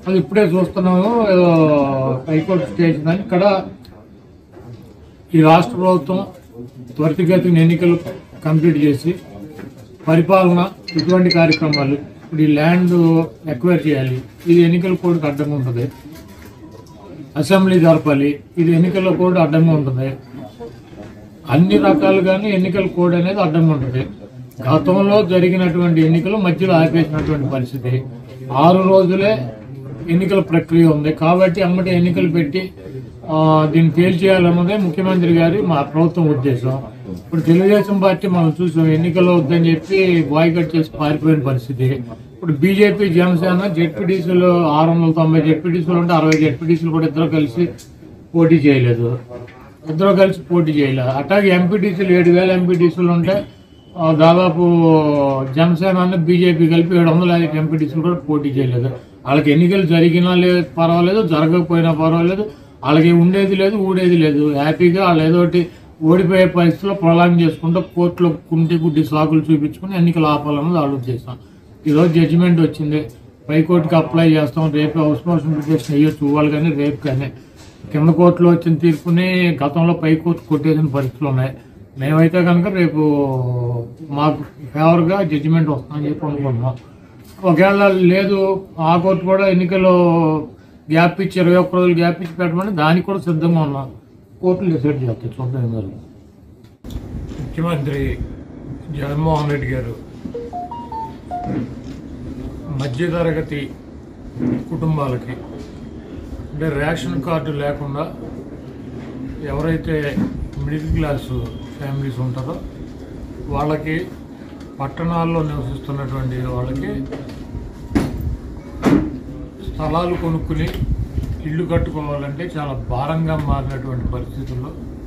అది ఇప్పుడే చూస్తున్నాము ఏదో హైకోర్టు స్టేజ్ అని ఇక్కడ ఈ రాష్ట్ర ప్రభుత్వం త్వరితగతిన ఎన్నికలు కంప్లీట్ చేసి పరిపాలన ఇటువంటి కార్యక్రమాలు ఇప్పుడు ఈ ల్యాండ్ ఎక్వైర్ చేయాలి ఇది ఎన్నికల కోడ్కి అడ్డంగా ఉంటుంది అసెంబ్లీ జరపాలి ఇది ఎన్నికల కోడ్ అడ్డంగా ఉంటుంది అన్ని రకాలుగానే ఎన్నికల కోడ్ అనేది అడ్డంగా ఉంటుంది గతంలో జరిగినటువంటి ఎన్నికలు మధ్యలో ఆపేసినటువంటి పరిస్థితి ఆరు రోజులే ఎన్నికల ప్రక్రియ ఉంది కాబట్టి అమ్మటి ఎన్నికలు పెట్టి ఆ, దీన్ని తేల్చేయాలన్నదే ముఖ్యమంత్రి గారి మా ప్రభుత్వం ఉద్దేశం ఇప్పుడు తెలుగుదేశం పార్టీ మనం చూసాం ఎన్నికల్లో వద్దని చెప్పి బాయ్కట్ చేసి పారిపోయిన పరిస్థితి ఇప్పుడు బీజేపీ జనసేన జెడ్పీటీసీలు ఆరు వందల తొంభై జెడ్పీటీసీలు ఉంటే అరవై జెడ్పీటీసీలు కూడా ఇద్దరు కలిసి పోటీ చేయలేదు ఇద్దరు కలిసి పోటీ చేయలేదు అట్లాగే ఎంపీటీసీలు ఏడు వేల ఎంపీటీసీలు ఉంటే ఆ, దాదాపు జనసేన బీజేపీ కలిపి ఏడు వందల ఎంపీటీసీలు కూడా పోటీ చేయలేదు వాళ్ళకి ఎన్నికలు జరిగినా లేదు పర్వాలేదు జరగకపోయినా పర్వాలేదు వాళ్ళకి ఉండేది లేదు ఊడేది లేదు హ్యాపీగా వాళ్ళు ఏదో ఒకటి ఓడిపోయే పరిస్థితిలో ప్రొలాంగ్ చేసుకుంటూ కోర్టులో కుంటి గుడ్డి సాకులు చూపించుకుని ఎన్నికలు ఆపాలన్నది వాళ్ళ ఉద్దేశం ఈరోజు జడ్జిమెంట్ వచ్చింది పైకోర్టుకి అప్లై చేస్తాం రేపు హౌస్ మోషన్ పిటిషన్ వేయొచ్చు ఇవ్వాలి కానీ రేపు కానీ కింద కోర్టులో వచ్చిన తీర్పుని గతంలో పై కోర్టు కొట్టేసిన పరిస్థితులు ఉన్నాయి మేమైతే కనుక రేపు మాకు ఫేవర్గా జడ్జిమెంట్ వస్తుందని చెప్పి అనుకుంటున్నాం ఒకవేళ లేదు ఆ కోర్టు కూడా ఎన్నికల్లో గ్యాప్ ఇచ్చి ఇరవై ఒక్క రోజులు గ్యాప్ ఇచ్చి పెట్టమని దానికి కూడా సిద్ధంగా ఉన్నాం కోర్టులు డిసైడ్ చేస్తాయి చూద్దాం ఏం జరుగుతుంది. ముఖ్యమంత్రి జగన్మోహన్ రెడ్డి గారు మధ్యతరగతి కుటుంబాలకి అంటే రేషన్ కార్డు లేకుండా ఎవరైతే మిడిల్ క్లాస్ ఫ్యామిలీస్ ఉంటారో వాళ్ళకి పట్టణాల్లో నివసిస్తున్నటువంటి వాళ్ళకి స్థలాలు కొనుక్కుని ఇల్లు కట్టుకోవాలంటే చాలా భారంగా మారినటువంటి పరిస్థితుల్లో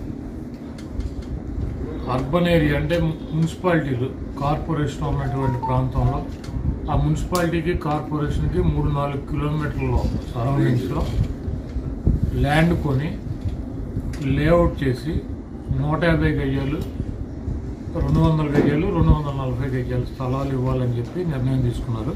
అర్బన్ ఏరియా అంటే మున్సిపాలిటీలు కార్పొరేషన్ ఉన్నటువంటి ప్రాంతంలో ఆ మున్సిపాలిటీకి కార్పొరేషన్కి మూడు నాలుగు కిలోమీటర్ల సరౌండింగ్స్లో ల్యాండ్ కొని లేఅవుట్ చేసి నూట యాభై గజాలు రెండు వందల గజాలు రెండు వందల నలభై గజాలు స్థలాలు ఇవ్వాలని చెప్పి నిర్ణయం తీసుకున్నారు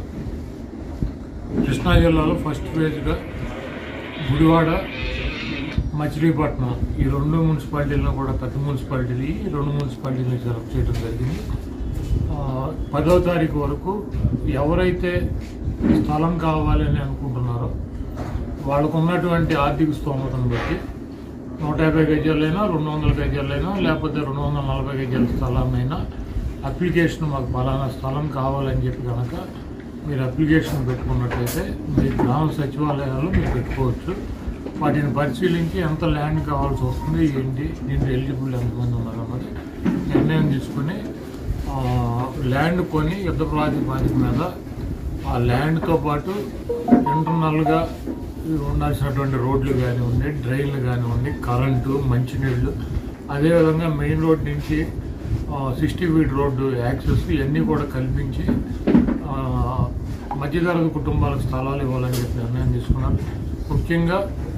కృష్ణా జిల్లాలో ఫస్ట్ ఫేజ్గా గుడివాడ మచిలీపట్నం ఈ రెండు మున్సిపాలిటీలను కూడా పెద్ద మున్సిపాలిటీలు ఈ రెండు మున్సిపాలిటీని సెలెక్ట్ చేయడం జరిగింది ఆ, పదో తారీఖు వరకు ఎవరైతే స్థలం కావాలని అనుకుంటున్నారో వాళ్ళకు ఉన్నటువంటి ఆర్థిక స్తోమతను బట్టి నూట యాభై గజాలైనా రెండు వందల గజాలైనా లేకపోతే రెండు వందల నలభై గజాల స్థలమైనా అప్లికేషన్ మాకు ఫలానా స్థలం కావాలని చెప్పి కనుక మీరు అప్లికేషన్ పెట్టుకున్నట్లయితే మీ గ్రామ సచివాలయాలు మీరు పెట్టుకోవచ్చు వాటిని పరిశీలించి ఎంత ల్యాండ్ కావాల్సి వస్తుంది ఏంటి దీంట్లో ఎలిజిబుల్ ఎంతమంది ఉన్నారు అన్నది నిర్ణయం తీసుకుని ఆ, ల్యాండ్ కొని యుద్ధ ప్రాతిపాదిక మీద ఆ ల్యాండ్తో పాటు ఇంటర్నల్గా ఉండాల్సినటువంటి రోడ్లు కానివ్వండి డ్రైన్లు కానివ్వండి కరెంటు మంచినీళ్ళు అదేవిధంగా మెయిన్ రోడ్ నుంచి సిక్స్టీ ఫీట్ రోడ్డు యాక్సెస్ ఇవన్నీ కూడా కల్పించి ఆ, మధ్యతరగతి కుటుంబాలకు స్థలాలు ఇవ్వాలని చెప్పి నిర్ణయం తీసుకున్నారు ముఖ్యంగా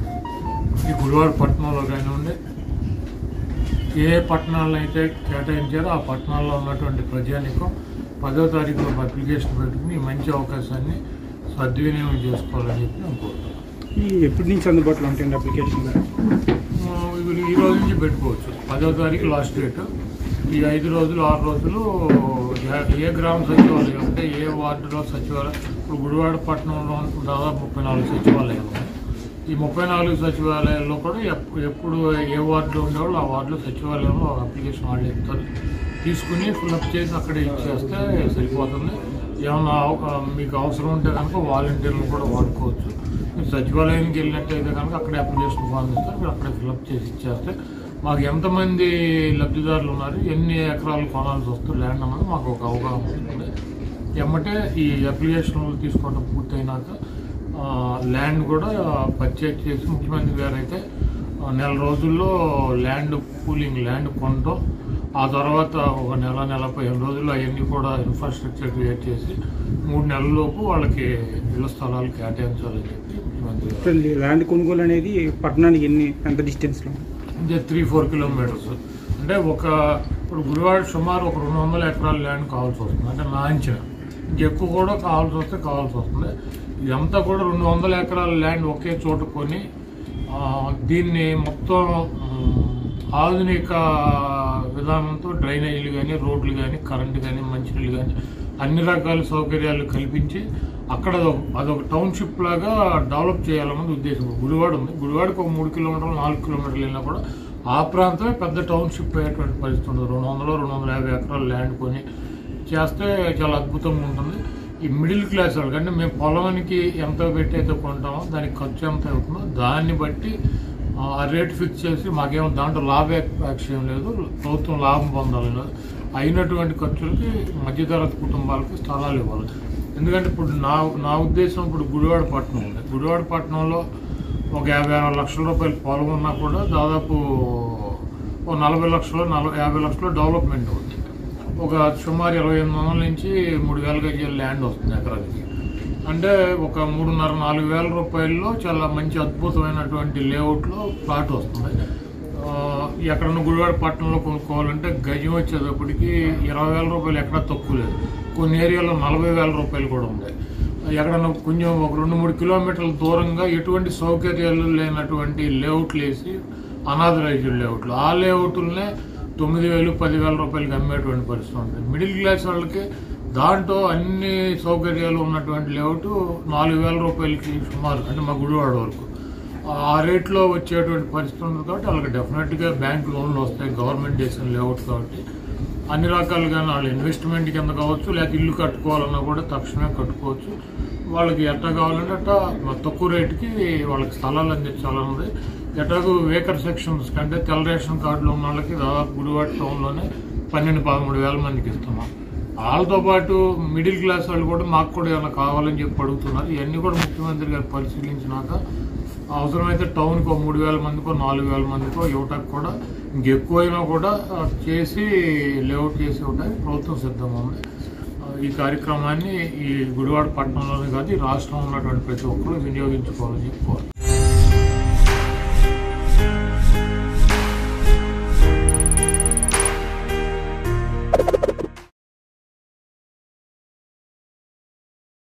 ఈ గుడివాడ పట్టణంలో కానివ్వండి ఏ పట్టణాలను అయితే కేటాయించారో ఆ పట్టణాల్లో ఉన్నటువంటి ప్రజానికం పదో తారీఖులో అప్లికేషన్ పెట్టుకుని ఈ మంచి అవకాశాన్ని సద్వినియోగం చేసుకోవాలని చెప్పి నేను కోరుతున్నాను ఈ ఎప్పటి నుంచి అందుబాటులో ఉంటాయండి అప్లికేషన్ ఆ, ఇవి ఈ రోజు నుంచి పెట్టుకోవచ్చు పదో తారీఖు లాస్ట్ డేట్ ఈ ఐదు రోజులు ఆరు రోజులు ఏ- ఏ గ్రామ సచివాలయం అంటే ఏ వార్డులో సచివాలయం ఇప్పుడు గుడివాడ పట్టణంలో దాదాపు ముప్పై నాలుగు సచివాలయాలు ఉన్నాయి ఈ ముప్పై నాలుగు సచివాలయాల్లో కూడా ఎప్- ఎప్పుడు ఏ వార్డులో ఉండేవాళ్ళు ఆ వార్డులో సచివాలయంలో ఒక అప్లికేషన్ వాళ్ళు ఇస్తారు తీసుకుని ఫిల్అప్ చేసి అక్కడ ఇచ్చేస్తే సరిపోతుంది ఏమన్నా అవ- మీకు అవసరం ఉంటే కనుక వాలంటీర్లు కూడా వాడుకోవచ్చు మీరు సచివాలయానికి వెళ్ళినట్టయితే కనుక అక్కడే అప్లికేషన్ ఫామ్ ఇస్తారు మీరు అక్కడే ఫిల్అప్ చేసి ఇచ్చేస్తే మాకు ఎంతమంది లబ్ధిదారులు ఉన్నారు ఎన్ని ఎకరాలు కొనాల్సి వస్తుంది ల్యాండ్ అన్నది మాకు ఒక అవగాహన ఉంటుంది ఎమ్మటే ఈ అప్లికేషన్లు తీసుకోవడం పూర్తయినాక ఆ, ల్యాండ్ కూడా పర్చేజ్ చేసి ముఖ్యమంత్రి గారు అయితే ఆ, నెల రోజుల్లో ల్యాండ్ కూలింగ్ ల్యాండ్ కొనడం ఆ తర్వాత ఒక నెల నెల పదిహేను రోజుల్లో అవన్నీ కూడా ఇన్ఫ్రాస్ట్రక్చర్ క్రియేట్ చేసి మూడు నెలల్లోపు వాళ్ళకి ఇళ్ల స్థలాలు కేటాయించాలని చెప్పి ముఖ్యమంత్రి గారు ఇప్పుడు ల్యాండ్ కొనుగోలు అనేది పట్టణానికి ఎన్ని ఎంత డిస్టెన్స్లో అంటే త్రీ ఫోర్ కిలోమీటర్స్ అంటే ఒక ఇప్పుడు గుడివాడ సుమారు ఒక రెండు వందల ఎకరాల ల్యాండ్ కావాల్సి వస్తుంది అంటే నా అంచనా ఇంకెక్కువ కూడా కావాల్సి వస్తే కావాల్సి వస్తుంది ఇదంతా కూడా రెండు వందల ఎకరాల ల్యాండ్ ఒకే చోట కొని ఆ, దీన్ని మొత్తం ఉమ్, ఆధునిక విధానంతో డ్రైనేజీలు కానీ రోడ్లు కానీ కరెంటు కానీ మంచినీళ్ళు కానీ అన్ని రకాల సౌకర్యాలు కల్పించి అక్కడ అదొక- అదొక టౌన్షిప్ లాగా డెవలప్ చేయాలన్నది ఉద్దేశం గుడివాడ ఉంది గుడివాడకు ఒక మూడు కిలోమీటర్లు నాలుగు కిలోమీటర్లు వెళ్ళినా కూడా ఆ ప్రాంతమే పెద్ద టౌన్షిప్ అయ్యేటువంటి పరిస్థితి ఉంది రెండు వందలు రెండు వందల యాభై ఎకరాలు ల్యాండ్ కొని చేస్తే చాలా అద్భుతంగా ఉంటుంది ఈ మిడిల్ క్లాస్ వాళ్ళకి అంటే మేము పొలానికి ఎంత పెట్టి అయితే కొంటామో దానికి ఖర్చు ఎంత అవుతుందో దాన్ని బట్టి ఆ రేట్ ఫిక్స్ చేసి మాకేమో దాంట్లో లాభాపేక్ష ఏం లేదు ప్రభుత్వం లాభం పొందాలి లేదు అయినటువంటి ఖర్చులకి మధ్యతరగతి కుటుంబాలకి స్థలాలు ఇవ్వాలి ఎందుకంటే ఇప్పుడు నా నా ఉద్దేశం ఇప్పుడు గుడివాడ పట్టణం ఉంది గుడివాడ పట్టణంలో ఒక యాభై అరవై లక్షల రూపాయలు పొలం ఉన్నా కూడా దాదాపు ఓ నలభై లక్షలు నలభై యాభై లక్షలు డెవలప్మెంట్ అవుతుంది ఒక సుమారు ఇరవై ఎనిమిది వందల నుంచి మూడు వేల గజాల ల్యాండ్ వస్తుంది ఎకరానికి అంటే ఒక మూడున్నర నాలుగు వేల రూపాయల్లో చాలా మంచి అద్భుతమైనటువంటి లేఅవుట్లో ప్లాట్ వస్తుంది ఆ, ఎక్కడన్నా గుడివాడ పట్టణంలో కొనుక్కోవాలంటే గజం వచ్చేటప్పటికి ఇరవై వేల రూపాయలు ఎక్కడా తక్కువ లేదు కొన్ని ఏరియాలో నలభై వేల రూపాయలు కూడా ఉన్నాయి ఎక్కడన్నా కొంచెం ఒక రెండు మూడు కిలోమీటర్ల దూరంగా ఎటువంటి సౌకర్యాలు లేనటువంటి లేఅవుట్లు వేసి అనాథరైజ్డ్ లేఅవుట్లు ఆ లేఅవుట్లనే తొమ్మిది వేలు పదివేల రూపాయలకి అమ్మేటువంటి పరిస్థితి ఉంటుంది మిడిల్ క్లాస్ వాళ్ళకి దాంట్లో అన్ని సౌకర్యాలు ఉన్నటువంటి లేఅవుట్ నాలుగు వేల రూపాయలకి సుమారు అంటే మా గుడివాడ వరకు ఆ రేట్లో వచ్చేటువంటి పరిస్థితి ఉంది కాబట్టి వాళ్ళకి డెఫినెట్గా బ్యాంక్ లోన్లు వస్తాయి గవర్నమెంట్ చేసిన లేఅవుట్ కాబట్టి అన్ని రకాలుగా వాళ్ళు ఇన్వెస్ట్మెంట్ కింద కావచ్చు లేకపోతే ఇల్లు కట్టుకోవాలన్నా కూడా తక్షణమే కట్టుకోవచ్చు వాళ్ళకి ఎట్లా కావాలంటే అట్లా తక్కువ రేటుకి వాళ్ళకి స్థలాలు అందించాలన్నది ఎట్లాగో వేకర్ సెక్షన్స్ కంటే తెల్ల రేషన్ కార్డులో ఉన్న వాళ్ళకి దాదాపు గుడివాడ టౌన్లోనే పన్నెండు పదమూడు వేల మందికి ఇస్తున్నాం వాళ్ళతో పాటు మిడిల్ క్లాస్ వాళ్ళు కూడా మాకు కూడా ఏమైనా కావాలని చెప్పి అడుగుతున్నారు ఇవన్నీ కూడా ముఖ్యమంత్రి గారు పరిశీలించినాక అవసరమైతే టౌన్కి ఒక మూడు వేల మందికో నాలుగు వేల మందికో ఇవ్వటానికి కూడా ఇంకెక్కువైనా కూడా ఆ, చేసి లేఅవుట్ చేసి ఇవ్వడానికి ప్రభుత్వం సిద్ధంగా ఉంది ఆ, ఈ కార్యక్రమాన్ని ఈ గుడివాడ పట్టణంలోనే కాదు ఈ రాష్ట్రంలో ఉన్నటువంటి ప్రతి ఒక్కరు వినియోగించుకోవాలని చెప్పి కోరుతున్నాను